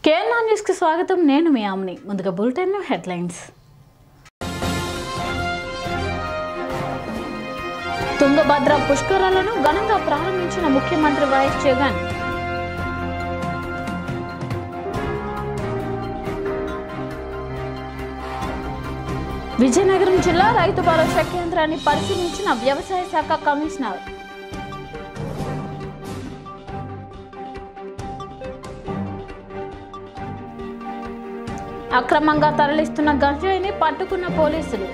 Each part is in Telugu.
కేరళ న్యూస్కి స్వాగతం నేను మీ ఆమ్ని ముందుగా బులెటిన్ హెడ్లైన్స్ తుంగభద్ర పుష్కరాలను ఘనంగా ప్రారంభించిన ముఖ్యమంత్రి వైఎస్ జగన్ విజయనగరం జిల్లా రైతు భరోసా కేంద్రాన్ని పరిశీలించిన వ్యవసాయ శాఖ కమిషనర్ అక్రమంగా తరలిస్తున్న గంజాయిని పట్టుకున్న పోలీసులు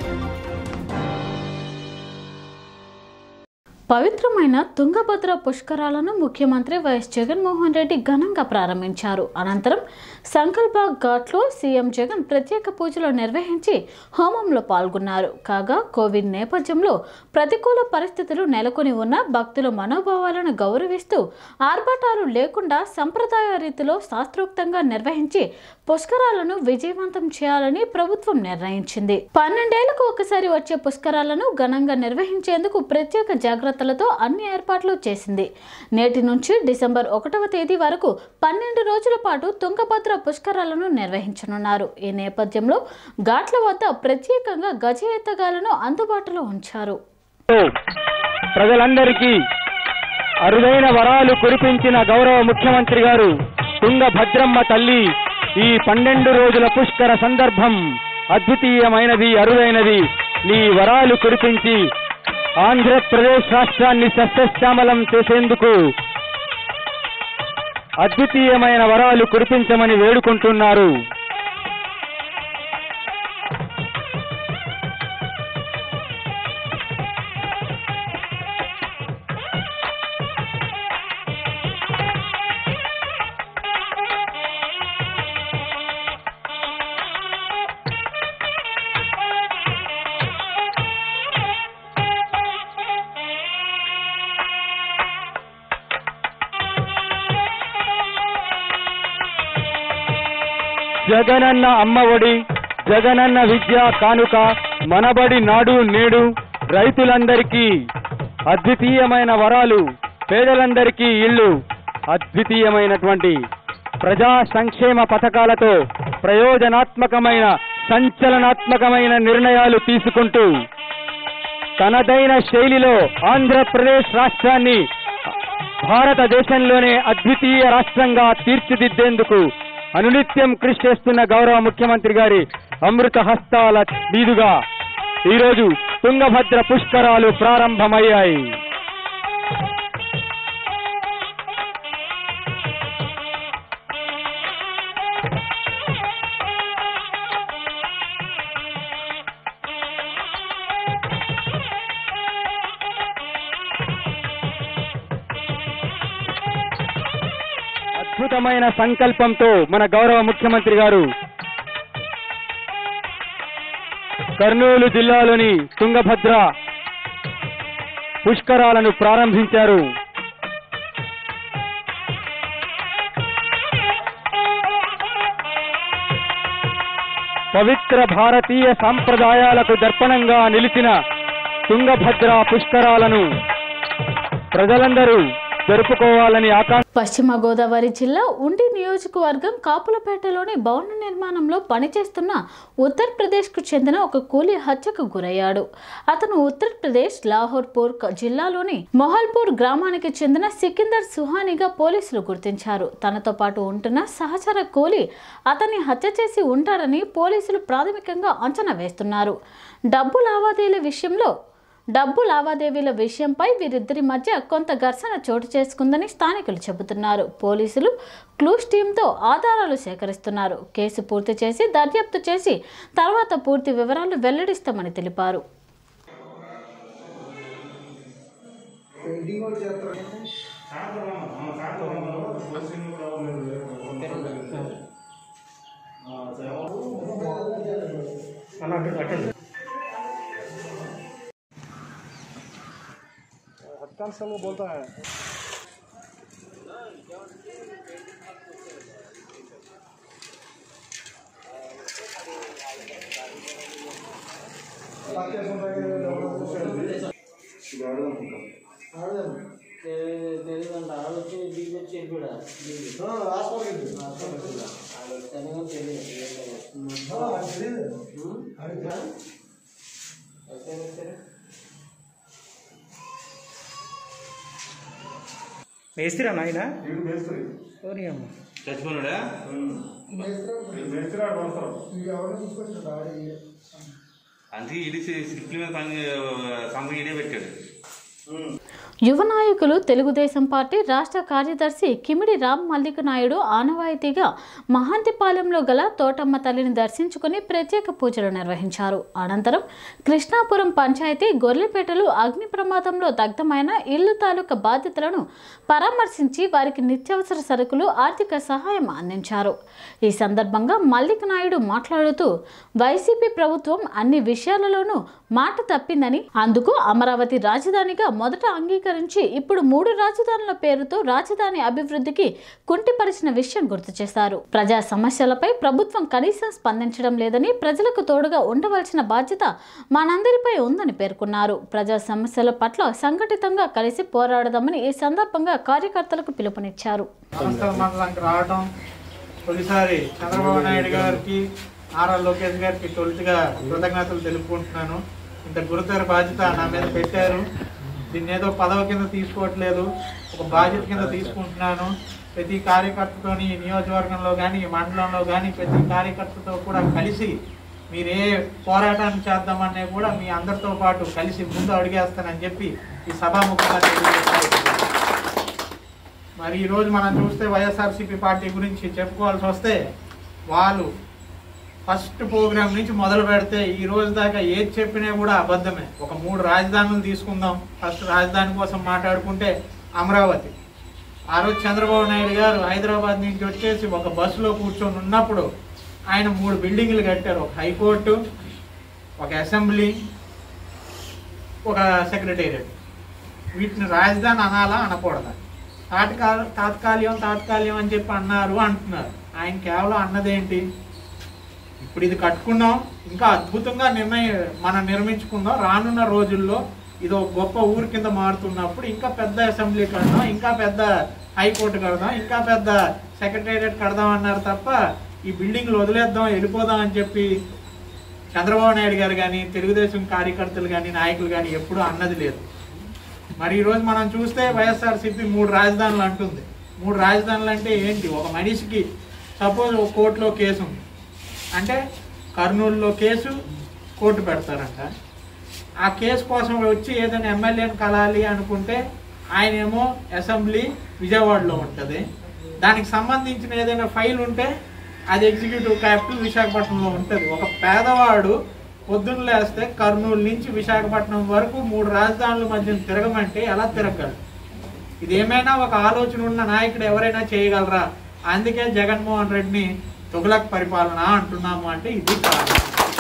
పవిత్రమైన తుంగభద్ర పుష్కరాలను ముఖ్యమంత్రి వైఎస్ జగన్మోహన్ రెడ్డి ఘనంగా ప్రారంభించారు అనంతరం సంకల్బాగ్ ఘాట్లో సీఎం జగన్ ప్రత్యేక పూజలు నిర్వహించి హోమంలో పాల్గొన్నారు కాగా కోవిడ్ నేపథ్యంలో ప్రతికూల పరిస్థితులు నెలకొని ఉన్న భక్తుల మనోభావాలను గౌరవిస్తూ ఆర్భాటాలు లేకుండా సంప్రదాయ రీతిలో శాస్త్రోక్తంగా నిర్వహించి పుష్కరాలను విజయవంతం చేయాలని ప్రభుత్వం నిర్ణయించింది పన్నెండేళ్లకు ఒకసారి వచ్చే పుష్కరాలను ఘనంగా నిర్వహించేందుకు ప్రత్యేక జాగ్రత్తలతో అన్ని ఏర్పాట్లు చేసింది నేటి నుంచి డిసెంబర్ ఒకటవ తేదీ వరకు పన్నెండు రోజుల పాటు తుంగభద్ర పుష్కరాలను నిర్వహించనున్నారు ఈ నేపథ్యంలో ఘాట్ల వద్ద ప్రత్యేకంగా గజ ఎత్తగాలను అందుబాటులో ఉంచారు ప్రజలందరికీ అరుదైన వరాలు కురిపించిన గౌరవ ముఖ్యమంత్రి గారు తుంగభద్రమ్మ తల్లి ఈ పన్నెండు రోజుల పుష్కర సందర్భం అద్వితీయమైనది అరుదైనది నీ వరాలు కురిపించి ఆంధ్రప్రదేశ్ రాష్ట్రాన్ని సస్యశ్యామలం చేసేందుకు అద్వితీయమైన వరాలు కురిపించమని వేడుకుంటున్నారు జగనన్న అమ్మఒడి జగనన్న విద్య కానుక మనబడి నాడు నేడు రైతులందరికీ అద్వితీయమైన వరాలు పేదలందరికీ ఇళ్ళు అద్వితీయమైనటువంటి ప్రజా సంక్షేమ పథకాలతో ప్రయోజనాత్మకమైన సంచలనాత్మకమైన నిర్ణయాలు తీసుకుంటూ తనదైన శైలిలో ఆంధ్రప్రదేశ్ రాష్ట్రాన్ని భారతదేశంలోనే అద్వితీయ రాష్ట్రంగా తీర్చిదిద్దేందుకు అనునిత్యం కృషి చేస్తున్న గౌరవ ముఖ్యమంత్రి గారి అమృత హస్తాల మీదుగా ఈరోజు తుంగభద్ర పుష్కరాలు ప్రారంభమయ్యాయి అద్భుతమైన సంకల్పంతో మన గౌరవ ముఖ్యమంత్రి గారు కర్నూలు జిల్లాలోని తుంగభద్ర పుష్కరాలను ప్రారంభించారు పవిత్ర భారతీయ సాంప్రదాయాలకు దర్పణంగా నిలిచిన తుంగభద్ర పుష్కరాలను ప్రజలందరూ జరుపుకోవాలని ఆకాంక్ష పశ్చిమ గోదావరి జిల్లా ఉండి నియోజకవర్గం కాపులపేటలోని భవన నిర్మాణంలో పనిచేస్తున్న ఉత్తరప్రదేశ్కు చెందిన ఒక కూలీ హత్యకు గురయ్యాడు అతను ఉత్తరప్రదేశ్ లాహోర్పూర్ క- జిల్లాలోని మొహల్పూర్ గ్రామానికి చెందిన సికిందర్ సుహానిగా పోలీసులు గుర్తించారు తనతో పాటు ఉంటున్న సహచర కూలీ అతన్ని హత్య చేసి ఉంటాడని పోలీసులు ప్రాథమికంగా అంచనా వేస్తున్నారు డబ్బు లావాదేవీల విషయంలో డబ్బు లావాదేవీల విషయంపై వీరిద్దరి మధ్య కొంత ఘర్షణ చోటు చేసుకుందని స్థానికులు చెబుతున్నారు పోలీసులు క్లూస్ టీంతో ఆధారాలు సేకరిస్తున్నారు కేసు పూర్తి చేసి దర్యాప్తు చేసి తర్వాత పూర్తి వివరాలు వెల్లడిస్తామని తెలిపారు తెలియదంట ఆడొచ్చి దిగి వచ్చి చెప్పాడా మేస్త్రా నాయన ఓరి అమ్మ చచ్చిపోయినాడా అందుకే ఇడి స్లిప్ల మీద పని సంపద ఇడే పెట్టాడు యువ నాయకులు తెలుగుదేశం పార్టీ రాష్ట్ర కార్యదర్శి కిమిడి రామ్ మల్లిక నాయుడు ఆనవాయితీగా మహాంతిపాలెంలో గల తోటమ్మ తల్లిని దర్శించుకుని ప్రత్యేక పూజలు నిర్వహించారు అనంతరం కృష్ణాపురం పంచాయతీ గొర్రెపేటలో అగ్ని ప్రమాదంలో దగ్ధమైన ఇల్లు తాలూకా బాధితులను పరామర్శించి వారికి నిత్యావసర సరుకులు ఆర్థిక సహాయం అందించారు ఈ సందర్భంగా మల్లిక నాయుడు మాట్లాడుతూ వైసీపీ ప్రభుత్వం అన్ని విషయాలలోనూ మాట తప్పిందని అందుకు అమరావతి రాజధానిగా మొదట అంగీకరించి ఇప్పుడు మూడు రాజధానుల పేరుతో రాజధాని అభివృద్ధికి కుంటిపరిచిన విషయం గుర్తు చేశారు ప్రజా సమస్యలపై ప్రభుత్వం కనీసం స్పందించడం లేదని ప్రజలకు తోడుగా ఉండవలసిన బాధ్యత మనందరిపై ఉందని పేర్కొన్నారు ప్రజా సమస్యల పట్ల సంఘటితంగా కలిసి పోరాడదామని ఈ సందర్భంగా కార్యకర్తలకు పిలుపునిచ్చారు సంస్థల మండలానికి రావడం తొలిసారి చంద్రబాబు నాయుడు గారికి నారా లోకేష్ గారికి తొలిటిగా కృతజ్ఞతలు తెలుపుకుంటున్నాను ఇంత గురుతర బాధ్యత నా మీద పెట్టారు దీన్ని ఏదో పదవి కింద తీసుకోవట్లేదు ఒక బాధ్యత కింద తీసుకుంటున్నాను ప్రతి కార్యకర్తతోని ఈ నియోజకవర్గంలో కానీ ఈ మండలంలో కానీ ప్రతి కార్యకర్తతో కూడా కలిసి మీరు ఏ పోరాటాన్ని చేద్దామనే కూడా మీ అందరితో పాటు కలిసి ముందు అడిగేస్తానని చెప్పి ఈ సభాముఖంగా తెలియజేస్తాను మరి ఈరోజు మనం చూస్తే వైఎస్ఆర్సీపీ పార్టీ గురించి చెప్పుకోవాల్సి వస్తే వాళ్ళు ఫస్ట్ ప్రోగ్రామ్ నుంచి మొదలు పెడితే ఈ రోజు దాకా ఏది చెప్పినా కూడా అబద్ధమే ఒక మూడు రాజధానులు తీసుకుందాం ఫస్ట్ రాజధాని కోసం మాట్లాడుకుంటే అమరావతి ఆ రోజు చంద్రబాబు నాయుడు గారు హైదరాబాద్ నుంచి వచ్చేసి ఒక బస్సులో కూర్చొని ఉన్నప్పుడు ఆయన మూడు బిల్డింగ్లు కట్టారు ఒక హైకోర్టు ఒక అసెంబ్లీ ఒక సెక్రటేరియట్ వీటిని రాజధాని అనాలా అనకూడదా తాత్కాల తాత్కాలికం తాత్కాలికం అని చెప్పి అన్నారు అంటున్నారు ఆయన కేవలం అన్నదేంటి ఇప్పుడు ఇది కట్టుకున్నాం ఇంకా అద్భుతంగా నిర్ణయం మనం నిర్మించుకుందాం రానున్న రోజుల్లో ఇది ఒక గొప్ప ఊరు కింద మారుతున్నప్పుడు ఇంకా పెద్ద అసెంబ్లీ కడదాం ఇంకా పెద్ద హైకోర్టు కడదాం ఇంకా పెద్ద సెక్రటేరియట్ కడదాం అన్నారు తప్ప ఈ బిల్డింగ్లు వదిలేద్దాం వెళ్ళిపోదాం అని చెప్పి చంద్రబాబు నాయుడు గారు కానీ తెలుగుదేశం కార్యకర్తలు కానీ నాయకులు కానీ ఎప్పుడూ అన్నది లేదు మరి ఈరోజు మనం చూస్తే వైఎస్ఆర్సీపీ మూడు రాజధానులు అంటుంది మూడు రాజధానులు అంటే ఏంటి ఒక మనిషికి సపోజ్ ఒక కోర్టులో కేసు ఉంది అంటే కర్నూలులో కేసు కోర్టు పెడతారంట ఆ కేసు కోసం వచ్చి ఏదైనా ఎమ్మెల్యేని కలాలి అనుకుంటే ఆయన ఏమో అసెంబ్లీ విజయవాడలో ఉంటుంది దానికి సంబంధించిన ఏదైనా ఫైల్ ఉంటే అది ఎగ్జిక్యూటివ్ క్యాపిటల్ విశాఖపట్నంలో ఉంటుంది ఒక పేదవాడు పొద్దున్న లేస్తే కర్నూలు నుంచి విశాఖపట్నం వరకు మూడు రాజధానుల మధ్య తిరగమంటే ఎలా తిరగలరు ఇది ఏమైనా ఒక ఆలోచన ఉన్న నాయకుడు ఎవరైనా చేయగలరా అందుకే జగన్మోహన్ రెడ్డిని తుగలక్ పరిపాలన అంటున్నాము అంటే ఇది కాదు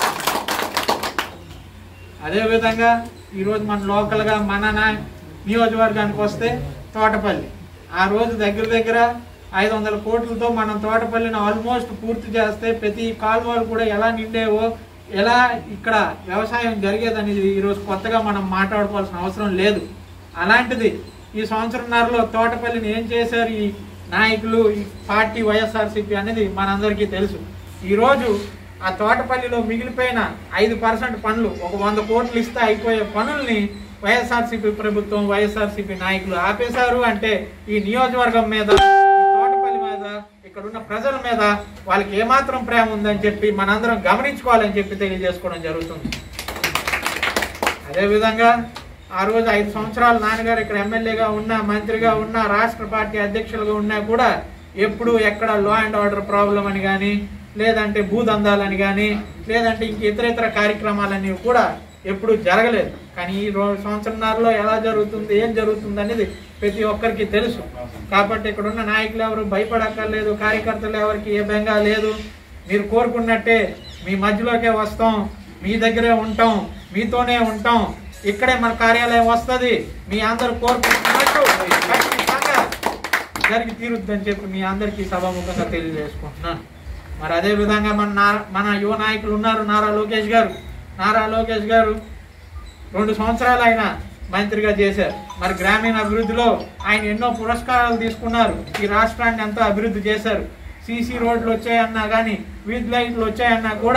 అదేవిధంగా ఈరోజు మన లోకల్గా మన నా- నియోజకవర్గానికి వస్తే తోటపల్లి ఆ రోజు దగ్గర దగ్గర ఐదు వందల కోట్లతో మనం తోటపల్లిని ఆల్మోస్ట్ పూర్తి చేస్తే ప్రతి కాలువలు కూడా ఎలా నిండేవో ఎలా ఇక్కడ వ్యవసాయం జరిగేదనేది ఈరోజు కొత్తగా మనం మాట్లాడుకోవాల్సిన అవసరం లేదు అలాంటిది ఈ సంవత్సరంన్నరలో తోటపల్లిని ఏం చేశారు ఈ నాయకులు ఈ పార్టీ వైఎస్ఆర్సీపీ అనేది మనందరికీ తెలుసు ఈరోజు ఆ తోటపల్లిలో మిగిలిపోయిన ఐదు పర్సెంట్ పనులు ఒక వంద కోట్లు ఇస్తే అయిపోయే పనుల్ని వైఎస్ఆర్సీపీ ప్రభుత్వం వైఎస్ఆర్సీపీ నాయకులు ఆపేశారు అంటే ఈ నియోజకవర్గం మీద ఈ తోటపల్లి మీద ఇక్కడ ఉన్న ప్రజల మీద వాళ్ళకి ఏమాత్రం ప్రేమ ఉందని చెప్పి మనందరం గమనించుకోవాలని చెప్పి తెలియజేసుకోవడం జరుగుతుంది అదేవిధంగా ఆ రోజు ఐదు సంవత్సరాలు నాన్నగారు ఇక్కడ ఎమ్మెల్యేగా ఉన్నా మంత్రిగా ఉన్నా రాష్ట్ర పార్టీ అధ్యక్షులుగా ఉన్నా కూడా ఎప్పుడు ఎక్కడ లా అండ్ ఆర్డర్ ప్రాబ్లం అని కానీ లేదంటే భూదందాలని కానీ లేదంటే ఇంక ఇతర ఇతర కార్యక్రమాలన్నీ కూడా ఎప్పుడు జరగలేదు కానీ ఈ రో సంవత్సరంన్నరలో ఎలా జరుగుతుంది ఏం జరుగుతుంది అనేది ప్రతి ఒక్కరికి తెలుసు కాబట్టి ఇక్కడ ఉన్న నాయకులు ఎవరు భయపడక్కర్లేదు కార్యకర్తలు ఎవరికి ఏ బెంగా లేదు మీరు కోరుకున్నట్టే మీ మధ్యలోకే వస్తాం మీ దగ్గరే ఉంటాం మీతోనే ఉంటాం ఇక్కడే మన కార్యాలయం వస్తది మీ అందరు కోరుకుంటున్నట్టు ఖచ్చితంగా జరిగి తీరుద్దని చెప్పి మీ అందరికీ సభాముఖంగా తెలియజేసుకుంటున్నాను మరి అదే విధంగా మన నా- మన యువ నాయకులు ఉన్నారు నారా లోకేష్ గారు నారా లోకేష్ గారు రెండు సంవత్సరాలు ఆయన మంత్రిగా చేశారు మరి గ్రామీణ అభివృద్ధిలో ఆయన ఎన్నో పురస్కారాలు తీసుకున్నారు ఈ రాష్ట్రాన్ని ఎంతో అభివృద్ధి చేశారు సీసీ రోడ్లు వచ్చాయన్నా కానీ వీధి లైట్లు వచ్చాయన్నా కూడా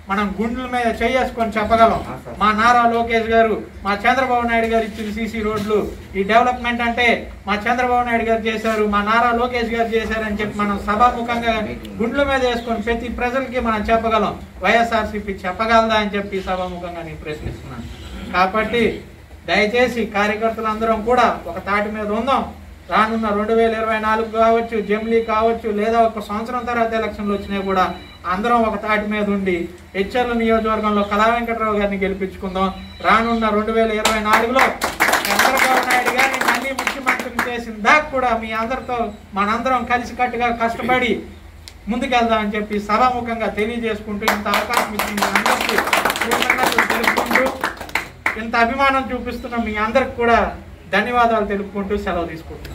మనం గుండెల మీద చేసుకొని చెప్పగలం మా నారా లోకేష్ గారు మా చంద్రబాబు నాయుడు గారు ఇచ్చిన సీసీ రోడ్లు ఈ డెవలప్మెంట్ అంటే మా చంద్రబాబు నాయుడు గారు చేశారు మా నారా లోకేష్ గారు చేశారని చెప్పి మనం సభాముఖంగా గుండెల మీద వేసుకొని ప్రతి ప్రజలకి మనం చెప్పగలం వైఎస్ఆర్సీపీ చెప్పగలదా అని చెప్పి సభాముఖంగా నేను ప్రశ్నిస్తున్నాను కాబట్టి దయచేసి కార్యకర్తలందరం కూడా ఒక తాటి మీద ఉందాం రానున్న రెండు వేల ఇరవై నాలుగు కావచ్చు జమిలీ కావచ్చు లేదా ఒక సంవత్సరం తర్వాత ఎలక్షన్లు వచ్చినా కూడా అందరం ఒక తాటి మీద ఉండి హెచ్ఎల్ నియోజకవర్గంలో కళా వెంకటరావు గారిని గెలిపించుకుందాం రానున్న రెండు వేల ఇరవై నాలుగులో చంద్రబాబు నాయుడు గారిని మళ్ళీ ముఖ్యమంత్రిని చేసిన దాకా కూడా మీ అందరితో మనందరం కలిసికట్టుగా కష్టపడి ముందుకెళ్దామని చెప్పి సభాముఖంగా తెలియజేసుకుంటూ ఇంత అవకాశం ఇచ్చిన మీ అందరికీ కృతజ్ఞతలు తెలుపుకుంటూ ఇంత అభిమానం చూపిస్తున్న మీ అందరికి కూడా ధన్యవాదాలు తెలుపుకుంటూ సెలవు తీసుకుంటున్నాను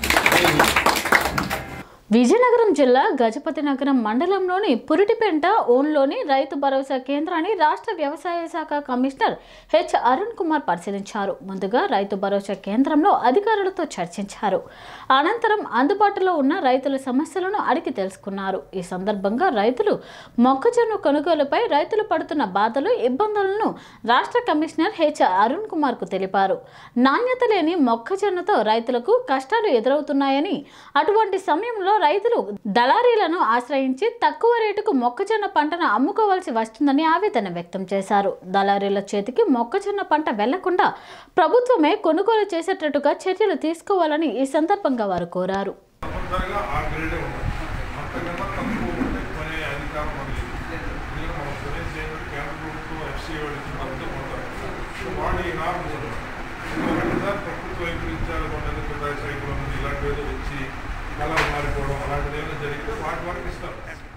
విజయనగరం జిల్లా గజపతి నగరం మండలంలోని పురిటిపెంట ఓన్లోని రైతు భరోసా కేంద్రాన్ని రాష్ట్ర వ్యవసాయ శాఖ కమిషనర్ హెచ్ అరుణ్ కుమార్ పరిశీలించారు ముందుగా రైతు భరోసా కేంద్రంలో అధికారులతో చర్చించారు అనంతరం అందుబాటులో ఉన్న రైతుల సమస్యలను అడిగి తెలుసుకున్నారు ఈ సందర్భంగా రైతులు మొక్కజొన్న కొనుగోలుపై రైతులు పడుతున్న బాధలు ఇబ్బందులను రాష్ట్ర కమిషనర్ హెచ్ అరుణ్ కుమార్ కు తెలిపారు నాణ్యత లేని మొక్కజొన్నతో రైతులకు కష్టాలు ఎదురవుతున్నాయని అటువంటి సమయంలో రైతులు దళారీలను ఆశ్రయించి తక్కువ రేటుకు మొక్కజొన్న పంటను అమ్ముకోవాల్సి వస్తుందని ఆవేదన వ్యక్తం చేశారు దళారీల చేతికి మొక్కజొన్న పంట వెళ్లకుండా ప్రభుత్వమే కొనుగోలు చేసేటట్టుగా చర్యలు తీసుకోవాలని ఈ సందర్భంగా వారు కోరారు తొందరగా ఆ గ్రేడే ఉండదు అంతకన్నా తక్కువ ఉంటే కొనే అధికారం మనకి లేదు. ఎందుకంటే మనం కొనే చేయడం కేంద్ర ప్రభుత్వం ఎఫ్సీ వాళ్ళకి మద్దతు పొందాలి సో వాళ్ళు ఈ నార్మ్ ఉండదు ఎందుకంటే సార్ ప్రభుత్వం వైపు కొన్నది పెద్ద సైకిల్ ఉన్నది ఇలాంటి ఏదో వచ్చి కలర్ మారిపోవడం అలాంటిది ఏమైనా జరిగితే వాటి వరకు ఇస్తారు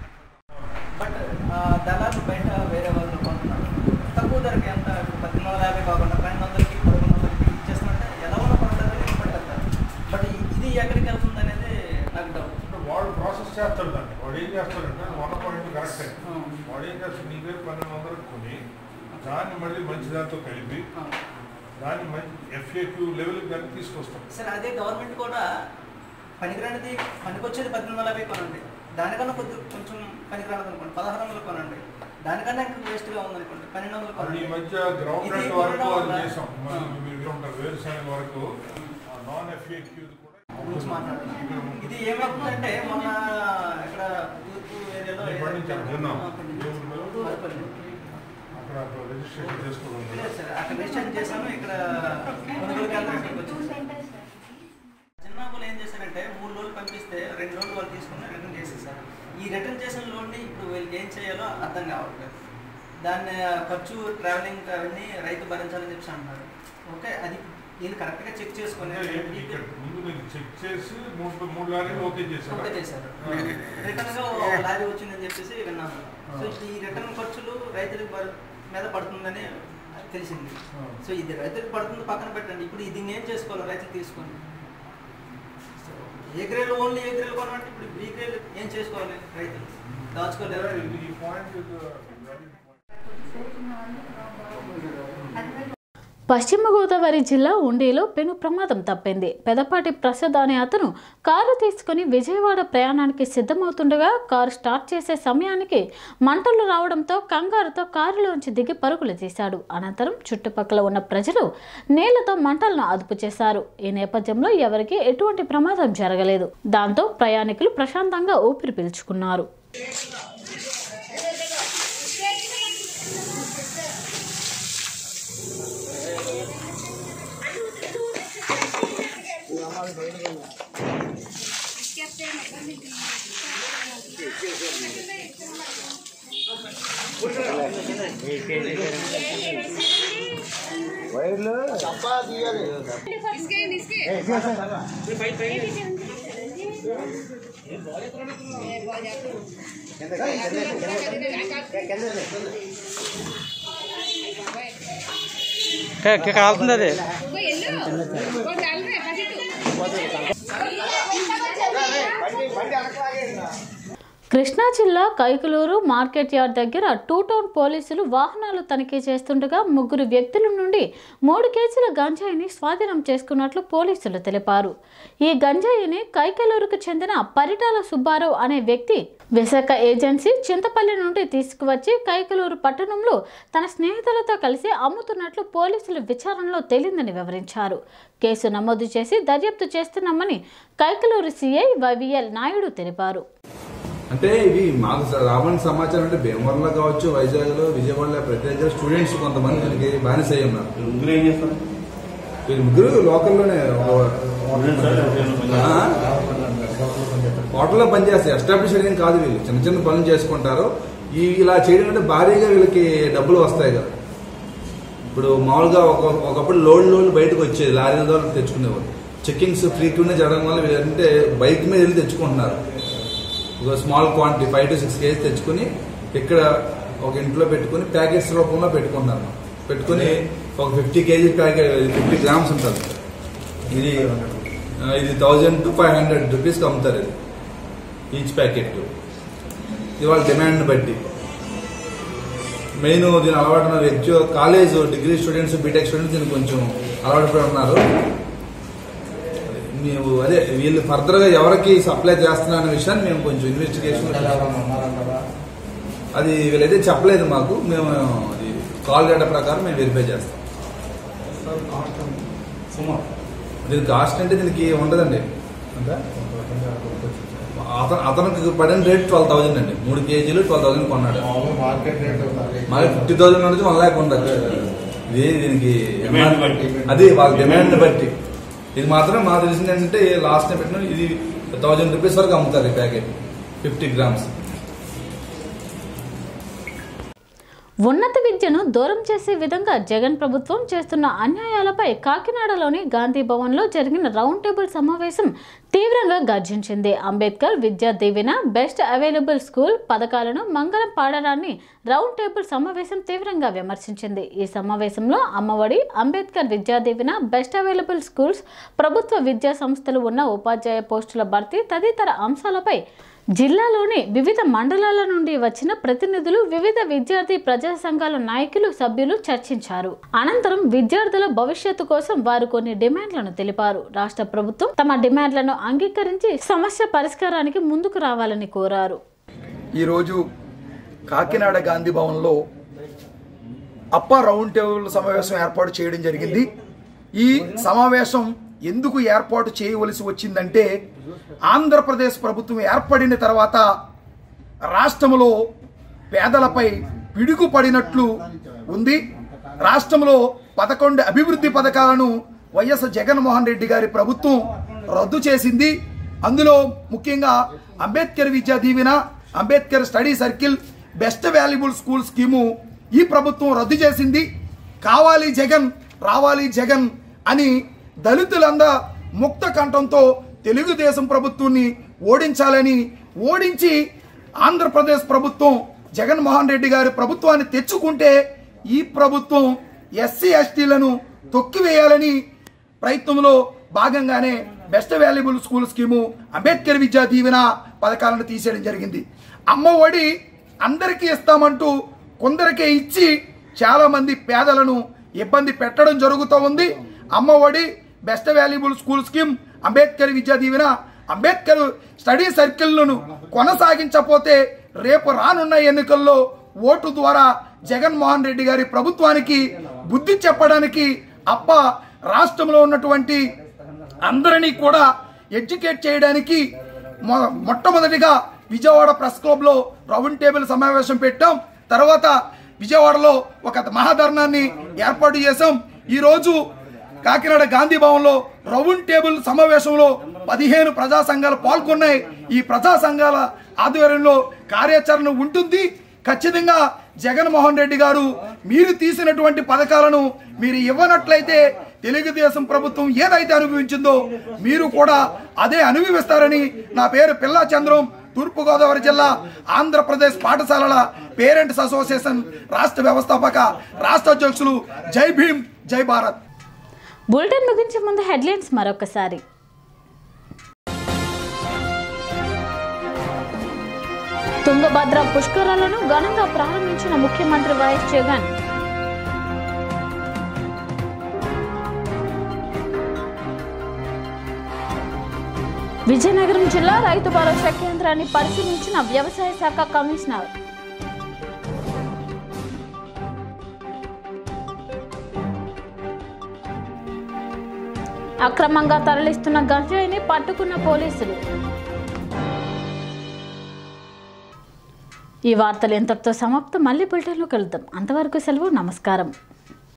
బట్ ఆ, దళాలు బయట వేరే వాళ్ళు కొంటున్నారు తక్కువ ధరకి ఎంత ఇప్పుడు పద్దెనిమిది వందల యాభై కాకుండా పన్నెండు వందలకి పదకొండు వందలకి ఇచ్చేస్తుంటే ఎలా ఉన్న పడుతుంది ఇవ్వబడతారు బట్ ఇది ఎక్కడికి వెళ్తుంది అనేది నాకు డౌట్ అంటే వాడు ప్రాసెస్ చేస్తాడు దాన్ని వాడు ఏం చేస్తాడంటే వన్ పాయింట్ కరెక్టే వాడు ఏం చేస్తాడు నీ దగ్గర పన్నెండు వందలకు కొని దాన్ని మళ్ళీ మంచి దాంతో కలిపి దాన్ని మంచి ఎఫ్ఏక్యూ లెవెల్కి దాన్ని తీసుకొస్తాం సరే అదే గవర్నమెంట్ కూడా పనికిరానిది పనికొచ్చేది పద్దెనిమిది వందల యాభై కొనండి దానికన్నా కొద్ది కొంచెం పనికిరానిది అనుకోండి పదహారు వందలు కొనండి దానికన్నా ఇంకా వేస్ట్గా ఉందనుకోండి పన్నెండు వందలు అది ఈ కొనండి మధ్య గ్రౌండ్ ఇది నట్ వరకు కొనడం అది వల్ల- చేసాం మరి మీరు ఉంటారు వేరుశనగ వరకు నాన్ ఎఫ్ఏక్యూ గురించి కూడా మాట్లాడుతున్నాం ఇది ఏమవుతుందంటే మొన్న ఇక్కడ తూర్పు ఏరియాలో నేను పండించాను, విన్నాం. ఆ, పండించాను. ఏ ఊర్లో? మరిపల్లి. అక్కడ రిజిస్ట్రేషన్ చేసుకోవడం లేదు సార్ అక్కడ రిజిస్ట్రేషన్ చేశాను ఇక్కడ కొనుగోలు కేంద్రం ఇక్కడికి వచ్చింది చిన్నప్పుడు ఏం చేశారంటే మూడు రోజులు పంపిస్తే రెండు రోజులు వాళ్ళు తీసుకుని రిటర్న్ చేసేసారు ఈ రిటర్న్ చేసిన లోన్ని ఇప్పుడు వీళ్ళకి ఏం చేయాలో అర్థం కావట్లేదు దాన్ని ఆ, ఖర్చు ట్రావెలింగ్ అవన్నీ రైతు భరించాలని చెప్పి అంటున్నారు ఓకే అది వీళ్ళు కరెక్ట్గా చెక్ చేసుకొని ఇక్కడ ముందు మీరు చెక్ చేసి మూడు మూడు లారీలు ఓకే చేశారు ఓకే చేశారు ఆ. రిటర్న్ గా ఓ లారీ వచ్చిందని చెప్పేసి విన్నాము సో ఈ రిటర్న్ ఖర్చులు రైతులకు బర్- మీద పడుతుందని తెలిసింది ఆ. సో ఇది రైతులకు పడుతుంది పక్కన పెట్టండి ఇప్పుడు ఇది ఏం చేసుకోవాలి రైతులు తీసుకొని so A grade only A grade కొనాలంటే ఇప్పుడు బి గ్రేడ్ ఏం చేసుకోవాలి రైతులు దాచుకోలేరు ఈ పాయింట్ వెరీ పశ్చిమ గోదావరి జిల్లా ఉండిలో పెను ప్రమాదం తప్పింది పెదపాటి ప్రసాద్ అనే అతను కారు తీసుకుని విజయవాడ ప్రయాణానికి సిద్ధమవుతుండగా కారు స్టార్ట్ చేసే సమయానికి మంటలు రావడంతో కంగారుతో కారులోంచి దిగి పరుగులు తీశాడు అనంతరం చుట్టుపక్కల ఉన్న ప్రజలు నీళ్లతో మంటలను అదుపు చేశారు ఈ నేపథ్యంలో ఎవరికీ ఎటువంటి ప్రమాదం జరగలేదు దాంతో ప్రయాణికులు ప్రశాంతంగా ఊపిరి పీల్చుకున్నారు కాలుతుంది అది కృష్ణా జిల్లా కైకలూరు మార్కెట్ యార్డ్ దగ్గర టూ టౌన్ పోలీసులు వాహనాలు తనిఖీ చేస్తుండగా ముగ్గురు వ్యక్తుల నుండి మూడు కేజీల గంజాయిని స్వాధీనం చేసుకున్నట్లు పోలీసులు తెలిపారు ఈ గంజాయిని కైకలూరుకు చెందిన పరిటాల సుబ్బారావు అనే వ్యక్తి విశాఖ ఏజెన్సీ చింతపల్లి నుండి తీసుకువచ్చి కైకలూరు పట్టణంలో తన స్నేహితులతో కలిసి అమ్ముతున్నట్లు పోలీసులు విచారణలో తేలిందని వివరించారు కేసు నమోదు చేసి దర్యాప్తు చేస్తున్నామని కైకలూరు సీఐ వైవిఎల్ నాయుడు తెలిపారు అంటే ఇవి మాకు స- రావని సమాచారం అంటే భీమవరంలో కావచ్చు వైజాగ్లో విజయవాడలో ప్రతి దగ్గర స్టూడెంట్స్ కొంతమంది దీనికి బానిస అయి ఉన్నారు ముగ్గురు ఏం చేస్తారు వీళ్ళు ముగ్గురు లోకల్లోనే ఆ? హోటల్లో పనిచేస్తారు ఎస్టాబ్లిష్ ఏం కాదు వీళ్ళు చిన్న చిన్న పనులు చేసుకుంటారు ఈ ఇలా చేయడం అంటే భారీగా వీళ్ళకి డబ్బులు వస్తాయి కదా ఇప్పుడు మామూలుగా ఒక ఒకప్పుడు లోడ్ లోడ్ బయటకు వచ్చేది లారీల ద్వారా తెచ్చుకునేవారు చెక్కింగ్స్ ఫ్రీక్వెంట్గా జరగడం వల్ల వీళ్ళంటే బైక్ మీద వెళ్ళి తెచ్చుకుంటున్నారు ఒక small quantity five to six KG తెచ్చుకుని ఇక్కడ ఒక ఇంట్లో పెట్టుకుని ప్యాకెట్స్ రూపంలో పెట్టుకున్నారు పెట్టుకుని ఒక fifty KG packet fifty grams ఉంటుంది ఇది ఆ, ఇది థౌజండ్ టు ఫైవ్ హండ్రెడ్ రూపీస్కి అమ్ముతారు ఇది ఈచ్ ప్యాకెట్ ఇది వాళ్ళ డిమాండ్ బట్టి మెయిన్ దీని అలవాటు వ్యక్తి college degree students B Tech students దీనికి కొంచెం అలవాటు పడి ఉన్నారు మేము అదే వీళ్ళు ఫర్దర్ గా ఎవరికి సప్లై చేస్తున్నా అనే విషయాన్ని మేము కొంచెం ఇన్వెస్టిగేషన్ అది వీళ్ళైతే చెప్పలేదు మాకు మేము అది కాల్ డేటా ప్రకారం మేము వెరిఫై చేస్తాం దీని కాస్ట్ అంటే దీనికి ఉండదండి అతను అతనికి పడిన రేట్ ట్వెల్వ్ థౌసండ్ అండి మూడు కేజీలు ట్వెల్వ్ థౌసండ్ కొన్నాడు మార్కెట్ రేట్ మళ్ళీ ఫిఫ్టీ థౌసండ్ నుంచి వన్ ల్యాక్ ఉండదు ఇది దీనికి Demand బట్టి. అది వాళ్ళ డిమాండ్ బట్టి ఇది మాత్రం మాకు తెలిసింది ఏంటంటే లాస్ట్ టైం పెట్టిన ఇది థౌజండ్ రూపీస్ వరకు అమ్ముతారు ఈ ప్యాకెట్ ఫిఫ్టీ గ్రామ్స్ ఉన్నత విద్యను దూరం చేసే విధంగా జగన్ ప్రభుత్వం చేస్తున్న అన్యాయాలపై కాకినాడలోని గాంధీ భవన్లో జరిగిన రౌండ్ టేబుల్ సమావేశం తీవ్రంగా గర్జించింది అంబేద్కర్ విద్యా దీవెన బెస్ట్ అవైలబుల్ స్కూల్ పథకాలను మంగళం పాడడాన్ని రౌండ్ టేబుల్ సమావేశం తీవ్రంగా విమర్శించింది ఈ సమావేశంలో అమ్మఒడి అంబేద్కర్ విద్యా దీవెన బెస్ట్ అవైలబుల్ స్కూల్స్ ప్రభుత్వ విద్యా సంస్థలు ఉన్న ఉపాధ్యాయ పోస్టుల భర్తీ తదితర అంశాలపై జిల్లాలోని వివిధ మండలాల నుండి వచ్చిన ప్రతినిధులు వివిధ విద్యార్థి ప్రజా సంఘాల నాయకులు సభ్యులు చర్చించారు అనంతరం విద్యార్థుల భవిష్యత్తు కోసం వారు కొన్ని డిమాండ్లను తెలిపారు రాష్ట్ర ప్రభుత్వం తమ డిమాండ్లను అంగీకరించి సమస్య పరిష్కారానికి ముందుకు రావాలని కోరారు ఈరోజు కాకినాడ గాంధీ భవన్లో అప్ప రౌండ్ టేబుల్ సమావేశం ఏర్పాటు చేయడం జరిగింది ఈ సమావేశం ఎందుకు ఏర్పాటు చేయవలసి వచ్చిందంటే ఆంధ్రప్రదేశ్ ప్రభుత్వం ఏర్పడిన తర్వాత రాష్ట్రంలో పేదలపై పిడుగు పడినట్లు ఉంది రాష్ట్రంలో పదకొండు అభివృద్ధి పథకాలను వైఎస్ జగన్మోహన్ రెడ్డి గారి ప్రభుత్వం రద్దు చేసింది అందులో ముఖ్యంగా Ambedkar Vidya Deevena Ambedkar study circle best valuable school scheme ఈ ప్రభుత్వం రద్దు చేసింది కావాలి జగన్ రావాలి జగన్ అని దళితులందా ముక్త కంఠంతో తెలుగుదేశం ప్రభుత్వాన్ని ఓడించాలని ఓడించి ఆంధ్రప్రదేశ్ ప్రభుత్వం జగన్మోహన్ రెడ్డి గారి ప్రభుత్వాన్ని తెచ్చుకుంటే ఈ ప్రభుత్వం ఎస్సీ ఎస్టీలను తొక్కివేయాలని ప్రయత్నంలో భాగంగానే best valuable school scheme Ambedkar Vidya Deevena పథకాలను తీసేయడం జరిగింది అమ్మ ఒడి అందరికీ ఇస్తామంటూ కొందరికే ఇచ్చి చాలా మంది పేదలను ఇబ్బంది పెట్టడం జరుగుతూ ఉంది Amma Vodi best valuable school scheme Ambedkar Vidya Deevena Ambedkar study సర్కిల్లను కొనసాగించకపోతే రేపు రానున్న ఎన్నికల్లో ఓటు ద్వారా జగన్మోహన్ రెడ్డి గారి ప్రభుత్వానికి బుద్ధి చెప్పడానికి అప్ప రాష్ట్రంలో ఉన్నటువంటి అందరినీ కూడా ఎడ్యుకేట్ చేయడానికి మొ- మొట్టమొదటిగా విజయవాడ ప్రెస్ క్లబ్ లో రౌండ్ టేబుల్ సమావేశం పెట్టాం తర్వాత విజయవాడలో ఒక మహాధర్నాన్ని ఏర్పాటు చేశాం ఈ రోజు కాకినాడ గాంధీ భవన్ లో రౌండ్ టేబుల్ సమావేశంలో పదిహేను ప్రజా సంఘాలు పాల్గొన్నాయి ఈ ప్రజా సంఘాల ఆధ్వర్యంలో కార్యాచరణ ఉంటుంది ఖచ్చితంగా జగన్మోహన్ రెడ్డి గారు మీరు తీసినటువంటి పథకాలను మీరు ఇవ్వనట్లయితే తెలుగుదేశం ప్రభుత్వం ఏదైతే అనుభవించిందో మీరు కూడా అదే అనుభవిస్తారని నా పేరు పిల్లా చంద్రం తూర్పుగోదావరి జిల్లా ఆంధ్రప్రదేశ్ పాఠశాలల పేరెంట్స్ అసోసియేషన్ రాష్ట్ర వ్యవస్థాపక రాష్ట్ర అధ్యక్షులు జై భీమ్ జై భారత్ బులెటిన్ ముగించే ముందు హెడ్లైన్స్ మరొకసారి తుంగభద్ర పుష్కరాలను ఘనంగా ప్రారంభించిన ముఖ్యమంత్రి వైఎస్ జగన్ విజయనగరం జిల్లా రైతు భరోసా కేంద్రాన్ని పరిశీలించిన వ్యవసాయ శాఖ కమిషనర్ అక్రమంగా తరలిస్తున్న గంజాయిని పట్టుకున్న పోలీసులు ఈ వార్తలు ఎంతటితో సమాప్తం మళ్ళీ బులెటిన్లో కలుద్దాం అంతవరకు సెలవు నమస్కారం